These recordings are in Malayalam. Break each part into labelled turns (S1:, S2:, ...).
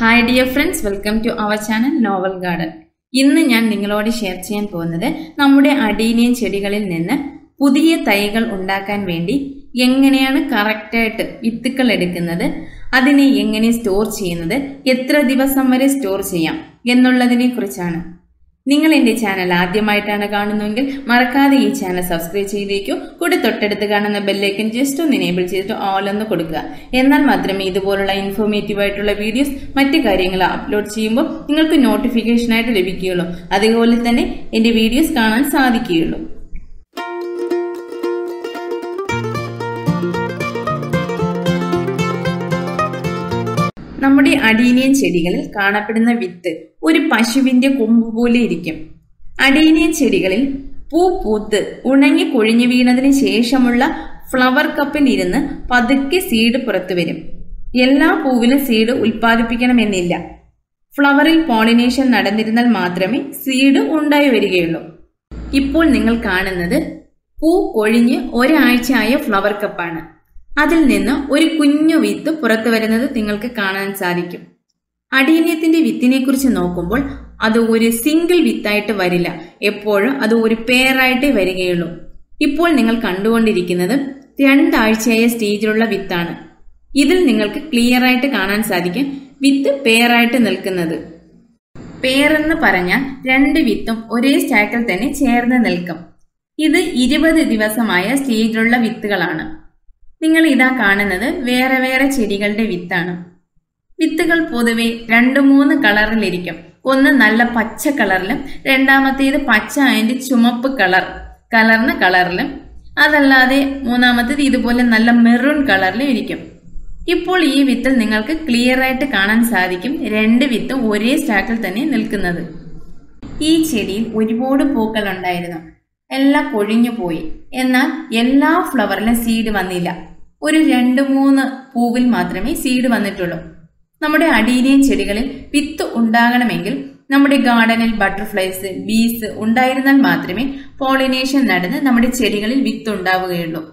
S1: hi dear friends welcome to our channel novel garden ഇന്ന് ഞാൻ നിങ്ങളോട് ഷെയർ ചെയ്യാൻ പോകുന്നത് നമ്മുടെ അടീനിയൻ ചെടികളിൽ നിന്ന് പുതിയ തൈകൾ ഉണ്ടാക്കാൻ വേണ്ടി എങ്ങനെയാണ് കറക്റ്റായിട്ട് വിത്തുക്കൾ എടുക്കുന്നത് അതിനെ എങ്ങനെ സ്റ്റോർ ചെയ്യുന്നത് എത്ര ദിവസം വരെ സ്റ്റോർ ചെയ്യാം എന്നുള്ളതിനെ കുറിച്ചാണ് നിങ്ങൾ എന്റെ ചാനൽ ആദ്യമായിട്ടാണ് കാണുന്നതെങ്കിൽ മറക്കാതെ ഈ ചാനൽ സബ്സ്ക്രൈബ് ചെയ്തേക്കൂ കൂടെ തൊട്ടടുത്ത് കാണുന്ന ബെല്ലൈക്കൻ ജസ്റ്റ് ഒന്ന് എനേബിൾ ചെയ്തിട്ട് ഓൾ ഒന്ന് കൊടുക്കുക എന്നാൽ മാത്രമേ ഇതുപോലുള്ള ഇൻഫോർമേറ്റീവ് ആയിട്ടുള്ള വീഡിയോസ് മറ്റു കാര്യങ്ങൾ അപ്ലോഡ് ചെയ്യുമ്പോൾ നിങ്ങൾക്ക് നോട്ടിഫിക്കേഷൻ ആയിട്ട് ലഭിക്കുകയുള്ളൂ അതുപോലെ തന്നെ എന്റെ വീഡിയോസ് കാണാൻ സാധിക്കുകയുള്ളൂ നമ്മുടെ അടീനിയൻ ചെടികളിൽ കാണപ്പെടുന്ന വിത്ത് ഒരു പശുവിന്റെ കൊമ്പ് പോലെ ഇരിക്കും അടീനിയൻ ചെടികളിൽ പൂ പൂത്ത് ഉണങ്ങി കൊഴിഞ്ഞു വീണതിന് ശേഷമുള്ള ഫ്ലവർ കപ്പിൽ ഇരുന്ന് പതുക്കെ സീഡ് പുറത്തു വരും എല്ലാ പൂവിലും സീഡ് ഉൽപ്പാദിപ്പിക്കണമെന്നില്ല ഫ്ലവറിൽ പോളിനേഷൻ നടന്നിരുന്നാൽ മാത്രമേ സീഡ് ഉണ്ടായി വരികയുള്ളൂ ഇപ്പോൾ നിങ്ങൾ കാണുന്നത് പൂ കൊഴിഞ്ഞ് ഒരാഴ്ചയായ ഫ്ലവർ കപ്പാണ് അതിൽ നിന്ന് ഒരു കുഞ്ഞു വിത്ത് പുറത്തു വരുന്നത് നിങ്ങൾക്ക് കാണാൻ സാധിക്കും അടീന്യത്തിന്റെ വിത്തിനെ കുറിച്ച് നോക്കുമ്പോൾ അത് ഒരു സിംഗിൾ വിത്തായിട്ട് വരില്ല എപ്പോഴും അത് ഒരു പേരായിട്ടേ വരികയുള്ളൂ ഇപ്പോൾ നിങ്ങൾ കണ്ടുകൊണ്ടിരിക്കുന്നത് രണ്ടാഴ്ചയായ സ്റ്റേജിലുള്ള വിത്താണ് ഇതിൽ നിങ്ങൾക്ക് ക്ലിയർ ആയിട്ട് കാണാൻ സാധിക്കും വിത്ത് പേരായിട്ട് നിൽക്കുന്നത് പേരെന്ന് പറഞ്ഞാൽ രണ്ട് വിത്തും ഒരേ സ്റ്റാക്കിൽ തന്നെ ചേർന്ന് നിൽക്കും ഇത് ഇരുപത് ദിവസമായ സ്റ്റേജിലുള്ള വിത്തുകളാണ് നിങ്ങൾ ഇതാ കാണുന്നത് വേറെ വേറെ ചെടികളുടെ വിത്താണ് വിത്തുകൾ പൊതുവെ രണ്ട് മൂന്ന് കളറിലിരിക്കും ഒന്ന് നല്ല പച്ച കളറിലും രണ്ടാമത്തേത് പച്ച അതിന്റെ ചുമപ്പ് കളർ കലർന്ന കളറിലും അതല്ലാതെ മൂന്നാമത്തേത് ഇതുപോലെ നല്ല മെറൂൺ കളറിലും ഇരിക്കും ഇപ്പോൾ ഈ വിത്തിൽ നിങ്ങൾക്ക് ക്ലിയർ ആയിട്ട് കാണാൻ സാധിക്കും രണ്ട് വിത്തും ഒരേ സ്റ്റാക്കിൽ തന്നെ നിൽക്കുന്നത് ഈ ചെടിയിൽ ഒരുപാട് പൂക്കൾ ഉണ്ടായിരുന്നു എല്ലാം കൊഴിഞ്ഞു പോയി എന്നാൽ എല്ലാ ഫ്ലവറിലും സീഡ് വന്നില്ല ഒരു രണ്ട് മൂന്ന് പൂവിൽ മാത്രമേ സീഡ് വന്നിട്ടുള്ളൂ നമ്മുടെ അടീനിയൻ ചെടികളിൽ വിത്ത് ഉണ്ടാകണമെങ്കിൽ നമ്മുടെ ഗാർഡനിൽ ബട്ടർഫ്ലൈസ് ബീസ് ഉണ്ടായിരുന്നാൽ മാത്രമേ പോളിനേഷൻ നടന്ന് നമ്മുടെ ചെടികളിൽ വിത്ത് ഉണ്ടാവുകയുള്ളൂ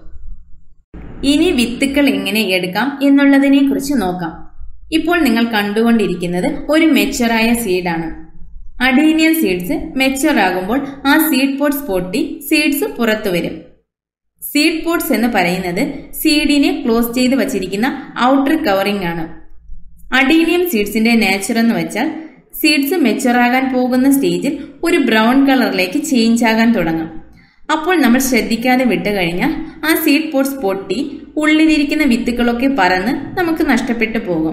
S1: ഇനി വിത്തുക്കൾ എങ്ങനെ എടുക്കാം എന്നുള്ളതിനെ കുറിച്ച് നോക്കാം ഇപ്പോൾ നിങ്ങൾ കണ്ടുകൊണ്ടിരിക്കുന്നത് ഒരു മെച്ചറായ സീഡാണ് അഡീനിയൻ സീഡ്സ് മെച്ചർ ആകുമ്പോൾ ആ സീഡ് പോട്ട്സ് പൊട്ടി സീഡ്സ് പുറത്തു വരും സീഡ് പോട്ട്സ് എന്ന് പറയുന്നത് സീഡിനെ ക്ലോസ് ചെയ്ത് വച്ചിരിക്കുന്ന ഔട്ടർ കവറിംഗ് ആണ് അഡീനിയം സീഡ്സിന്റെ നേച്ചർ എന്ന് വെച്ചാൽ സീഡ്സ് മെച്ചറാകാൻ പോകുന്ന സ്റ്റേജിൽ ഒരു ബ്രൗൺ കളറിലേക്ക് ചേഞ്ച് ആകാൻ തുടങ്ങും അപ്പോൾ നമ്മൾ ശ്രദ്ധിക്കാതെ വിട്ടു കഴിഞ്ഞാൽ ആ സീഡ് പോട്ട്സ് പൊട്ടി ഉള്ളിലിരിക്കുന്ന വിത്തുകളൊക്കെ പറന്ന് നമുക്ക് നഷ്ടപ്പെട്ടു പോകും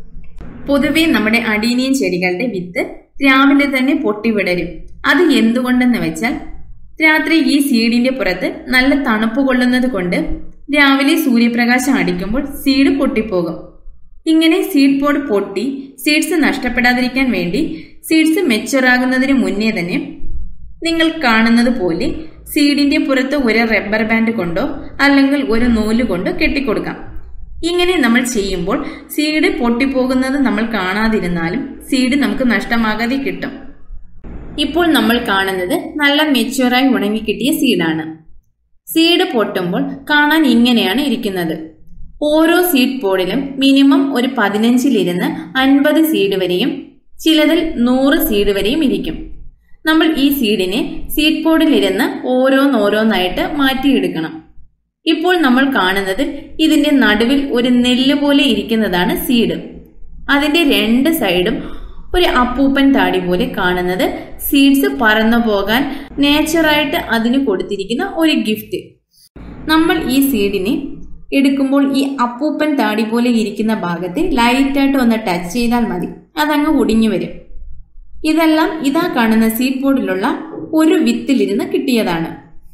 S1: പൊതുവെ നമ്മുടെ അടീനിയൻ ചെടികളുടെ വിത്ത് രാവിലെ തന്നെ പൊട്ടി വിടരും അത് എന്തുകൊണ്ടെന്ന് വെച്ചാൽ രാത്രി ഈ സീഡിന്റെ പുറത്ത് നല്ല തണുപ്പ് കൊള്ളുന്നത് കൊണ്ട് രാവിലെ സൂര്യപ്രകാശം അടിക്കുമ്പോൾ സീഡ് പൊട്ടിപ്പോകും ഇങ്ങനെ സീഡ് പോഡ് പൊട്ടി സീഡ്സ് നഷ്ടപ്പെടാതിരിക്കാൻ വേണ്ടി സീഡ്സ് മെച്ചുറാകുന്നതിന് മുന്നേ തന്നെ നിങ്ങൾ കാണുന്നത് പോലെ സീഡിന്റെ പുറത്ത് ഒരു റബ്ബർ ബാൻഡ് കൊണ്ടോ അല്ലെങ്കിൽ ഒരു നൂല് കൊണ്ടോ കെട്ടിക്കൊടുക്കാം ഇങ്ങനെ നമ്മൾ ചെയ്യുമ്പോൾ സീഡ് പൊട്ടിപ്പോകുന്നത് നമ്മൾ കാണാതിരുന്നാലും സീഡ് നമുക്ക് നഷ്ടമാകാതെ കിട്ടും ഇപ്പോൾ നമ്മൾ കാണുന്നത് നല്ല മെച്ചുവറായി ഉണങ്ങിക്കിട്ടിയ സീഡാണ് സീഡ് പൊട്ടുമ്പോൾ കാണാൻ ഇങ്ങനെയാണ് ഇരിക്കുന്നത് ഓരോ സീഡ് പോഡിലും മിനിമം ഒരു പതിനഞ്ചിലിരുന്ന് അൻപത് സീഡ് വരെയും ചിലതിൽ നൂറ് സീഡ് വരെയും ഇരിക്കും നമ്മൾ ഈ സീഡിനെ സീഡ് പോഡിലിരുന്ന് ഓരോന്നോരോന്നായിട്ട് മാറ്റിയെടുക്കണം ഇപ്പോൾ നമ്മൾ കാണുന്നത് ഇതിന്റെ നടുവിൽ ഒരു നെല്ല് പോലെ ഇരിക്കുന്നതാണ് സീഡ് അതിന്റെ രണ്ട് സൈഡും ഒരു അപ്പൂപ്പൻ താടി പോലെ കാണുന്നത് സീഡ്സ് പറന്നു പോകാൻ നേച്ചറായിട്ട് അതിന് കൊടുത്തിരിക്കുന്ന ഒരു ഗിഫ്റ്റ് നമ്മൾ ഈ സീഡിനെ എടുക്കുമ്പോൾ ഈ അപ്പൂപ്പൻ താടി പോലെ ഇരിക്കുന്ന ഭാഗത്ത് ലൈറ്റായിട്ട് ഒന്ന് ടച്ച് ചെയ്താൽ മതി അതങ്ങ് ഒടിഞ്ഞു വരും ഇതെല്ലാം ഇതാ കാണുന്ന സീഡ് ബോർഡിലുള്ള ഒരു വിത്തിലിരുന്ന് കിട്ടിയതാണ്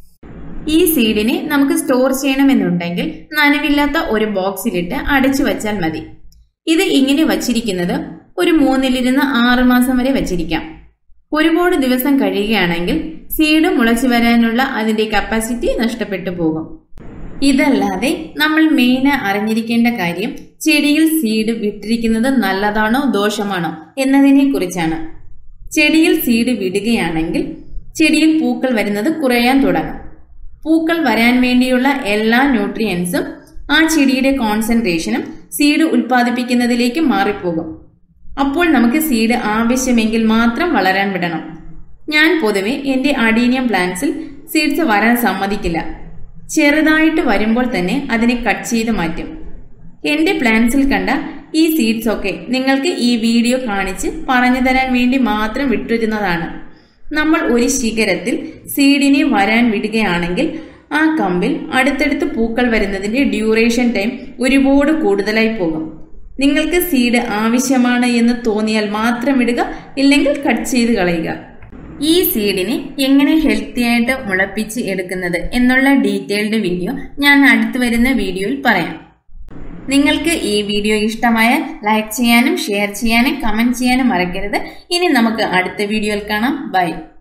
S1: ഈ സീഡിനെ നമുക്ക് സ്റ്റോർ ചെയ്യണമെന്നുണ്ടെങ്കിൽ നനവില്ലാത്ത ഒരു ബോക്സിലിട്ട് അടച്ചു വച്ചാൽ മതി ഇത് ഇങ്ങനെ വച്ചിരിക്കുന്നത് ഒരു മൂന്നിലിരുന്ന് ആറ് മാസം വരെ വച്ചിരിക്കാം ഒരുപാട് ദിവസം കഴിയുകയാണെങ്കിൽ സീഡ് മുളച്ചു വരാനുള്ള അതിന്റെ കപ്പാസിറ്റി നഷ്ടപ്പെട്ടു പോകും ഇതല്ലാതെ നമ്മൾ മെയിൻ അറിഞ്ഞിരിക്കേണ്ട കാര്യം ചെടിയിൽ സീഡ് വിട്ടിരിക്കുന്നത് നല്ലതാണോ ദോഷമാണോ എന്നതിനെ കുറിച്ചാണ് ചെടിയിൽ സീഡ് വിടുകയാണെങ്കിൽ ചെടിയിൽ പൂക്കൾ വരുന്നത് കുറയാൻ തുടങ്ങും പൂക്കൾ വരാൻ വേണ്ടിയുള്ള എല്ലാ ന്യൂട്രിയൻസും ആ ചെടിയുടെ കോൺസെൻട്രേഷനും സീഡ് ഉൽപ്പാദിപ്പിക്കുന്നതിലേക്ക് മാറിപ്പോകും അപ്പോൾ നമുക്ക് സീഡ് ആവശ്യമെങ്കിൽ മാത്രം വളരാൻ വിടണം ഞാൻ പൊതുവെ എന്റെ അഡീനിയം പ്ലാന്റ്സിൽ സീഡ്സ് വരാൻ സമ്മതിക്കില്ല ചെറുതായിട്ട് വരുമ്പോൾ തന്നെ അതിനെ കട്ട് ചെയ്ത് മാറ്റും എന്റെ പ്ലാന്റ്സിൽ കണ്ട ഈ സീഡ്സ് ഒക്കെ നിങ്ങൾക്ക് ഈ വീഡിയോ കാണിച്ച് പറഞ്ഞു തരാൻ വേണ്ടി മാത്രം വിട്ടിരുന്നതാണ് നമ്മൾ ഒരു ശിഖരത്തിൽ സീഡിനെ വരാൻ വിടുകയാണെങ്കിൽ ആ കമ്പിൽ അടുത്തടുത്ത് പൂക്കൾ വരുന്നതിന്റെ ഡ്യൂറേഷൻ ടൈം ഒരുപാട് കൂടുതലായി പോകും നിങ്ങൾക്ക് സീഡ് ആവശ്യമാണ് എന്ന് തോന്നിയാൽ മാത്രം ഇടുക ഇല്ലെങ്കിൽ കട്ട് ചെയ്ത് കളയുക ഈ സീഡിനെ എങ്ങനെ ഹെൽത്തി ആയിട്ട് മുളപ്പിച്ച് എടുക്കുന്നത് എന്നുള്ള ഡീറ്റെയിൽഡ് വീഡിയോ ഞാൻ അടുത്ത് വരുന്ന വീഡിയോയിൽ പറയാം നിങ്ങൾക്ക് ഈ വീഡിയോ ഇഷ്ടമായ ലൈക്ക് ചെയ്യാനും ഷെയർ ചെയ്യാനും കമന്റ് ചെയ്യാനും മറക്കരുത് ഇനി നമുക്ക് അടുത്ത വീഡിയോയിൽ കാണാം ബൈ